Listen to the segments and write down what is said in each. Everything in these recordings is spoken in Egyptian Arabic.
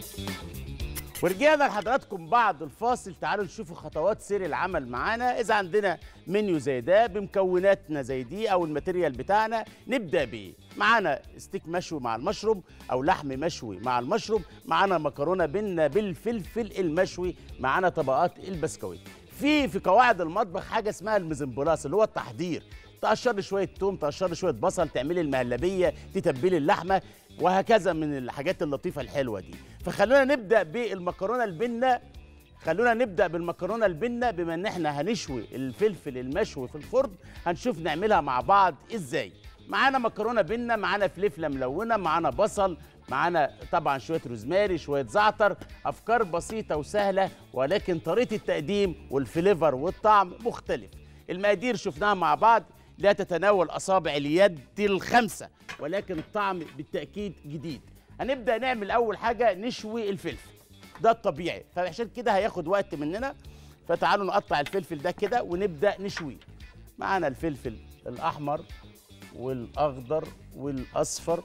ورجعنا لحضراتكم بعد الفاصل تعالوا نشوفوا خطوات سير العمل معانا اذا عندنا منيو زي ده بمكوناتنا زي دي او الماتيريال بتاعنا نبدا بايه معانا ستيك مشوي مع المشروم او لحم مشوي مع المشروم معانا مكرونه بينا بالفلفل المشوي معانا طبقات البسكويت في في قواعد المطبخ حاجه اسمها المزمبلاس اللي هو التحضير تقشر لي شويه توم تقشر لي شويه بصل تعملي المهلبيه تتبلي اللحمه وهكذا من الحاجات اللطيفه الحلوه دي فخلونا نبدا بالمكرونه البنه خلونا نبدا بالمكرونه البنه بما ان احنا هنشوي الفلفل المشوي في الفرن هنشوف نعملها مع بعض ازاي معانا مكرونه بنه معانا فلفله ملونه معانا بصل معانا طبعا شويه روزماري شويه زعتر افكار بسيطه وسهله ولكن طريقه التقديم والفليفر والطعم مختلف المقادير شفناها مع بعض لا تتناول اصابع اليد الخمسه ولكن الطعم بالتاكيد جديد هنبدا نعمل اول حاجه نشوي الفلفل ده الطبيعي فعشان كده هياخد وقت مننا فتعالوا نقطع الفلفل ده كده ونبدا نشويه معانا الفلفل الاحمر والاخضر والاصفر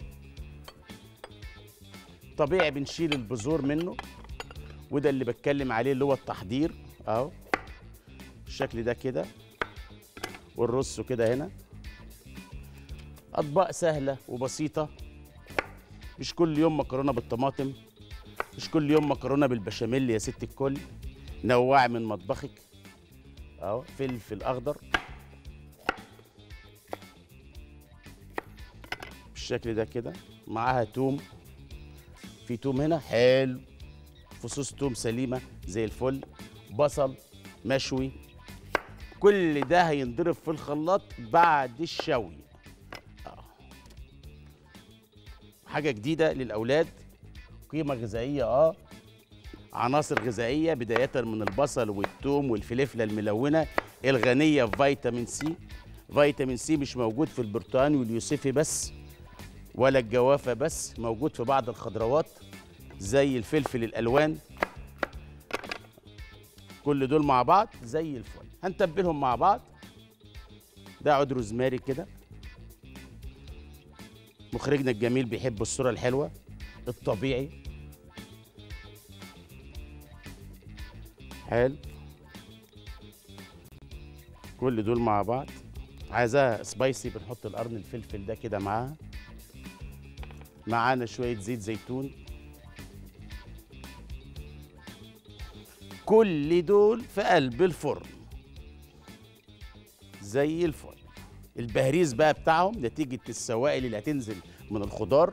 طبيعي بنشيل البذور منه وده اللي بتكلم عليه اللي هو التحضير اهو الشكل ده كده والرص كده هنا اطباق سهله وبسيطه مش كل يوم مكرونه بالطماطم مش كل يوم مكرونه بالبشاميل يا ست الكل نوعي من مطبخك اهو فلفل اخضر بالشكل ده كده معاها توم في توم هنا حلو فصوص توم سليمه زي الفل بصل مشوي كل ده هينضرب في الخلاط بعد الشوي آه. حاجه جديده للاولاد قيمه غذائيه اه عناصر غذائيه بدايه من البصل والثوم والفلفله الملونه الغنيه في فيتامين سي فيتامين سي مش موجود في البرتقال واليوسفي بس ولا الجوافه بس موجود في بعض الخضروات زي الفلفل الالوان كل دول مع بعض زي الفل هنتبلهم مع بعض ده عود روزماري كده مخرجنا الجميل بيحب الصوره الحلوه الطبيعي حلو كل دول مع بعض عايزاها سبايسي بنحط القرن الفلفل ده كده معاها معانا شويه زيت زيتون كل دول في قلب الفرن زي الفل البهريز بقى بتاعهم نتيجة السوائل اللي هتنزل من الخضار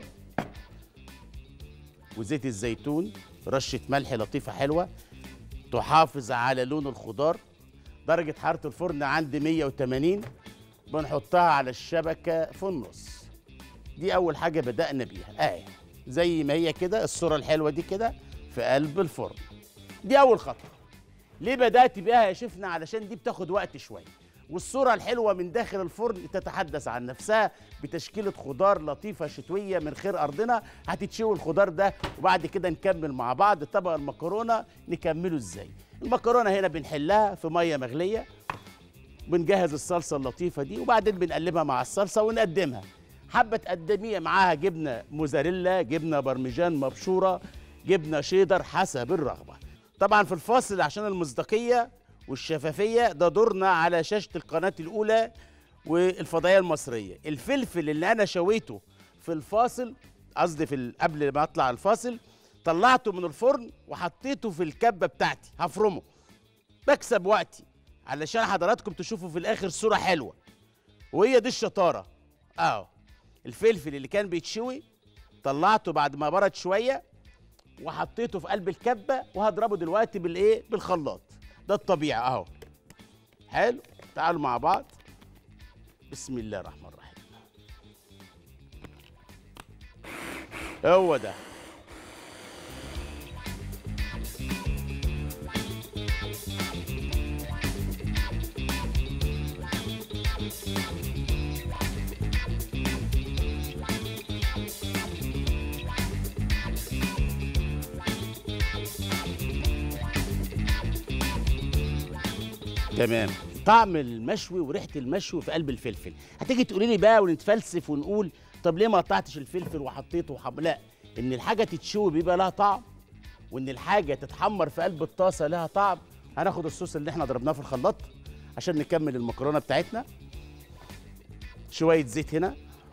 وزيت الزيتون رشة ملح لطيفة حلوة تحافظ على لون الخضار درجة حرارة الفرن عند 180 بنحطها على الشبكة في النص دي أول حاجة بدأنا بيها آية زي ما هي كده الصورة الحلوة دي كده في قلب الفرن دي أول خطوة ليه بدأت بيها يا شيفنا علشان دي بتاخد وقت شوية والصورة الحلوة من داخل الفرن تتحدث عن نفسها بتشكيلة خضار لطيفة شتوية من خير أرضنا هتتشوي الخضار ده وبعد كده نكمل مع بعض طبق المكرونة نكمله ازاي المكرونة هنا بنحلها في مية مغلية بنجهز الصلصة اللطيفة دي وبعدين بنقلبها مع الصلصة ونقدمها حابة تقدميها معاها جبنة موزاريلا جبنة برمجان مبشورة جبنة شيدر حسب الرغبة طبعا في الفاصل عشان المصداقية والشفافية ده دورنا على شاشة القناة الأولى والفضائية المصرية الفلفل اللي أنا شويته في الفاصل قصدي في ال- قبل ما أطلع الفاصل طلعته من الفرن وحطيته في الكبة بتاعتي هفرمه بكسب وقتي علشان حضراتكم تشوفوا في الآخر صورة حلوة وهي دي الشطارة أهو الفلفل اللي كان بيتشوي طلعته بعد ما برد شوية وحطيته في قلب الكبة وهضربه دلوقتي بالإيه بالخلاط ده الطبيعي أهو حلو تعالوا مع بعض بسم الله الرحمن الرحيم هو ده تمام طعم المشوي وريحه المشوي في قلب الفلفل هتيجي تقولي لي بقى ونتفلسف ونقول طب ليه ما قطعتش الفلفل وحطيته وحب... لا ان الحاجه تتشوي بيبقى لها طعم وان الحاجه تتحمر في قلب الطاسه لها طعم هناخد الصوص اللي احنا ضربناه في الخلاط عشان نكمل المكرونه بتاعتنا شويه زيت هنا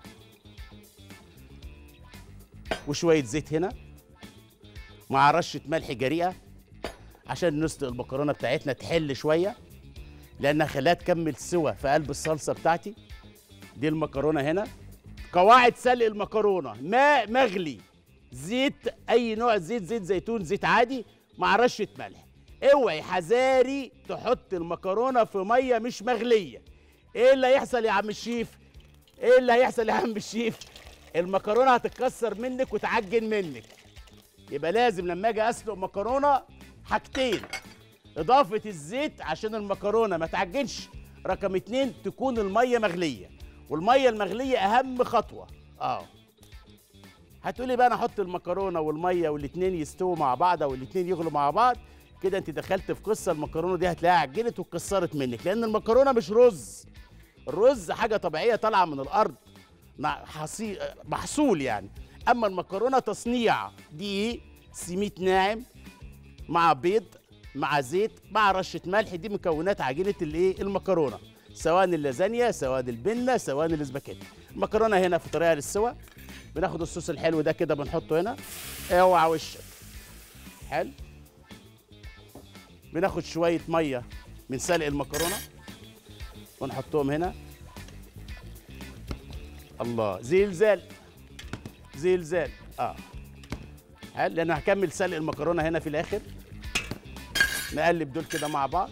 وشويه زيت هنا مع رشه ملح جريئه عشان نسلق المكرونه بتاعتنا تحل شويه لانها خليها تكمل سوا في قلب الصلصه بتاعتي دي المكرونه هنا قواعد سلق المكرونه ماء مغلي زيت اي نوع زيت زيت زيتون زيت عادي مع رشه ملح اوعي حذاري تحط المكرونه في ميه مش مغليه ايه اللي هيحصل يا عم الشيف ايه اللي هيحصل يا عم الشيف المكرونه هتتكسر منك وتعجن منك يبقى لازم لما اجي اسلق مكرونه حاجتين اضافه الزيت عشان المكرونه ما تعجنش رقم اتنين تكون الميه مغليه والميه المغليه اهم خطوه اه هتقولي بقى انا احط المكرونه والميه والاتنين يستووا مع بعض او الاتنين يغلوا مع بعض كده انت دخلت في قصه المكرونه دي هتلاقيها عجنت واتكسرت منك لان المكرونه مش رز الرز حاجه طبيعيه طالعه من الارض مع حصي... محصول يعني اما المكرونه تصنيع دي سميد ناعم مع بيض مع زيت مع رشه ملح دي مكونات عجينه الايه المكرونه سواء اللازانيا سواء البنه سواء الاسباجيتي المكرونه هنا في طريقه للسوا بناخد الصوص الحلو ده كده بنحطه هنا اوعى وشك حلو بناخد شويه ميه من سلق المكرونه ونحطهم هنا الله زلزال زلزال اه حلو لان هكمل سلق المكرونه هنا في الاخر نقلب دول كده مع بعض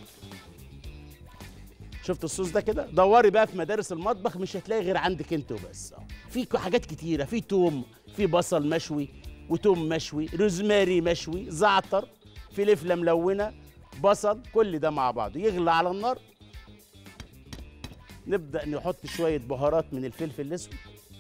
شفت الصوص ده كده دوري بقى في مدارس المطبخ مش هتلاقي غير عندك انت وبس اه في ك- حاجات كتيره في توم في بصل مشوي وتوم مشوي روزماري مشوي زعتر فلفله ملونه بصل كل ده مع بعض يغلى على النار نبدا نحط شويه بهارات من الفلفل الاسود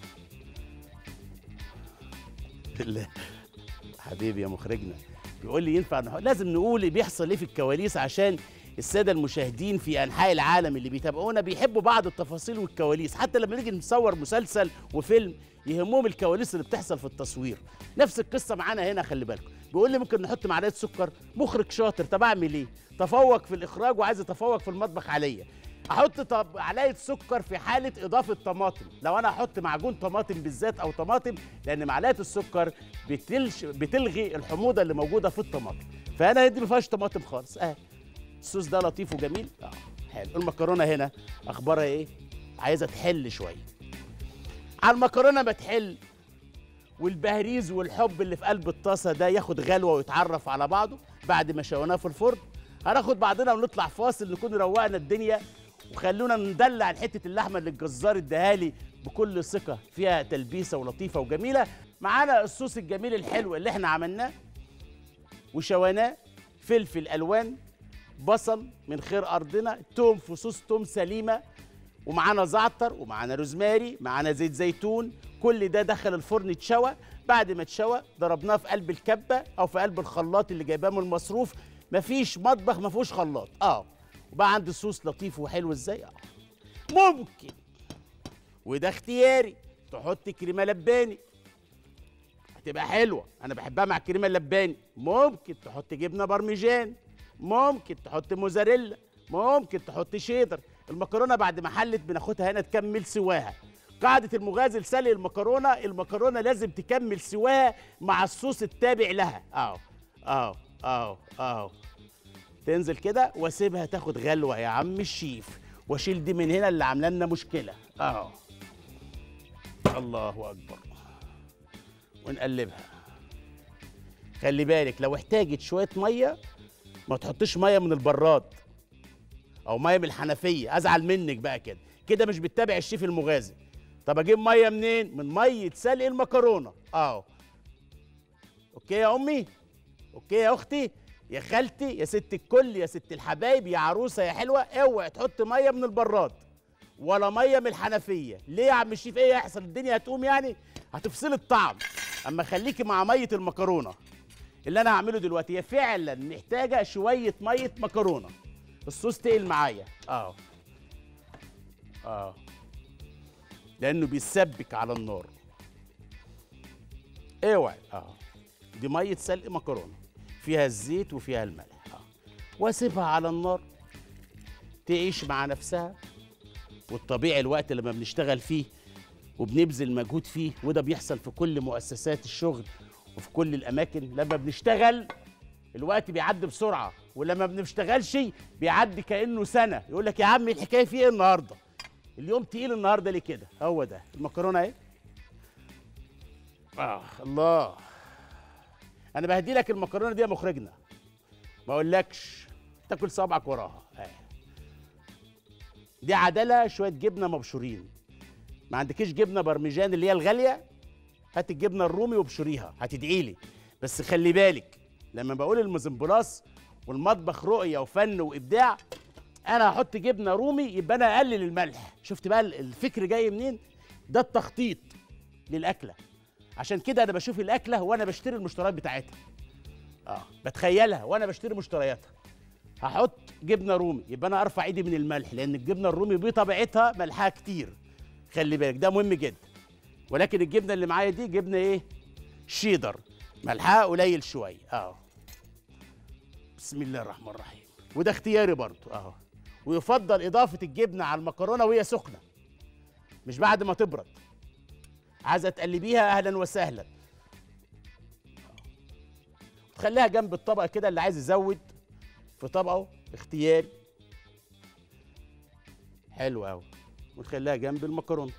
بالله حبيبي يا مخرجنا بيقول لي ينفع نحط لازم نقول بيحصل ايه في الكواليس عشان الساده المشاهدين في انحاء العالم اللي بيتابعونا بيحبوا بعض التفاصيل والكواليس حتى لما نيجي نصور مسلسل وفيلم يهمهم الكواليس اللي بتحصل في التصوير نفس القصه معانا هنا خلي بالكم بيقول لي ممكن نحط معلقه سكر مخرج شاطر طب اعمل ايه تفوق في الاخراج وعايز يتفوق في المطبخ عليا احط طب معلقه سكر في حاله اضافه طماطم لو انا احط معجون طماطم بالذات او طماطم لان معلقه السكر بتلش بتلغي الحموضه اللي موجوده في الطماطم فانا دي ما فيهاش طماطم خالص اه الصوص ده لطيف وجميل اه حلو المكرونه هنا اخبارها ايه عايزه تحل شويه على المكرونه ما تحل والبهريز والحب اللي في قلب الطاسه ده ياخد غلوه ويتعرف على بعضه بعد ما شويناه في الفرن هناخد بعضنا ونطلع فاصل نكون روقنا الدنيا وخلونا ندلع عن حته اللحمه اللي الجزار اداهالي بكل ثقه فيها تلبيسه ولطيفه وجميله معانا الصوص الجميل الحلو اللي احنا عملناه وشويناه فلفل الوان بصل من خير ارضنا توم فصوص توم سليمه ومعانا زعتر ومعانا روزماري معانا زيت زيتون كل ده دخل الفرن اتشوى بعد ما اتشوى ضربناه في قلب الكبه او في قلب الخلاط اللي جايباه من المصروف مفيش مطبخ ما فيهوش خلاط اه وبقى عندي صوص لطيف وحلو ازاي اه ممكن وده اختياري تحط كريمه لباني هتبقى حلوه انا بحبها مع الكريمه اللباني ممكن تحط جبنه برمجان ممكن تحط موزاريلا ممكن تحط شيدر المكرونه بعد ما حلت بناخدها هنا تكمل سواها قاعدة المغازل سلق المكرونة المكرونة لازم تكمل سواها مع الصوص التابع لها اهو اهو اهو اهو تنزل كده واسيبها تاخد غلوة يا عم الشيف واشيل دي من هنا اللي عامله لنا مشكلة اهو الله اكبر ونقلبها خلي بالك لو احتاجت شوية مية ما تحطش مية من البراد او ميه من الحنفيه ازعل منك بقى كده كده مش بتتابع الشيف المغازي طب اجيب ميه منين من ميه سلق المكرونه اهو اوكي يا امي اوكي يا اختي يا خالتي يا ست الكل يا ست الحبايب يا عروسه يا حلوه اوعي تحط ميه من البراد ولا ميه من الحنفيه ليه يا عم الشيف ايه هيحصل الدنيا هتقوم يعني هتفصل الطعم اما خليكي مع ميه المكرونه اللي انا هعمله دلوقتي هي فعلا محتاجه شويه ميه مكرونه الصوص تقل معايا اه اه لانه بيسبك على النار اوعي اه دي ميه سلق مكرونه فيها الزيت وفيها الملح آه. واسيبها على النار تعيش مع نفسها والطبيعي الوقت لما بنشتغل فيه وبنبذل مجهود فيه وده بيحصل في كل مؤسسات الشغل وفي كل الاماكن لما بنشتغل الوقت بيعدي بسرعه ولما بنشتغلش بيعدي كانه سنه يقول لك يا عم الحكايه في ايه النهارده اليوم تقيل النهارده ليه كده هو ده المكرونه اهي اه الله انا بهدي لك المكرونه دي يا مخرجنا ما اقولكش تاكل صابعك وراها آه. دي عدله شويه جبنه مبشورين ما عندكيش جبنه برمجان اللي هي الغاليه هات الجبنه الرومي وابشريها هتدعي لي بس خلي بالك لما بقول المزمبلاص والمطبخ رؤيه وفن وابداع انا هحط جبنه رومي يبقى انا اقلل الملح شفت بقى الفكر جاي منين ده التخطيط للاكله عشان كده انا بشوف الاكله وانا بشتري المشتريات بتاعتها اه بتخيلها وانا بشتري مشترياتها هحط جبنه رومي يبقى انا ارفع ايدي من الملح لان الجبنه الرومي بطبيعتها ملحها كتير خلي بالك ده مهم جدا ولكن الجبنه اللي معايا دي جبنه ايه شيدر ملحها قليل شويه اه بسم الله الرحمن الرحيم وده اختياري برضو اهو ويفضل اضافه الجبنه على المكرونه وهي سخنه مش بعد ما تبرد عايزه تقلبيها اهلا وسهلا تخليها جنب الطبق كده اللي عايز يزود في طبقه اختياري حلو قوي ونخليها جنب المكرونه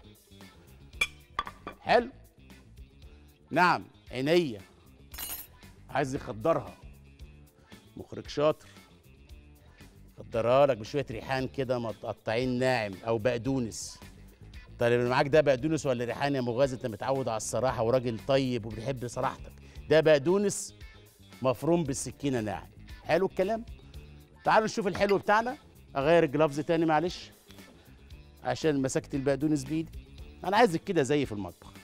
حلو نعم عينيا عايز يخدرها مخرج شاطر خدرها لك بشويه ريحان كده متقطعين ناعم او بقدونس طيب اللي معاك ده بقدونس ولا ريحان يا مغازي انت متعود على الصراحه وراجل طيب وبتحب صراحتك ده بقدونس مفروم بالسكينه ناعم حلو الكلام تعالوا نشوف الحلو بتاعنا اغير الجلافز تاني معلش عشان مسكت البقدونس بايدي انا عايزك كده زي في المطبخ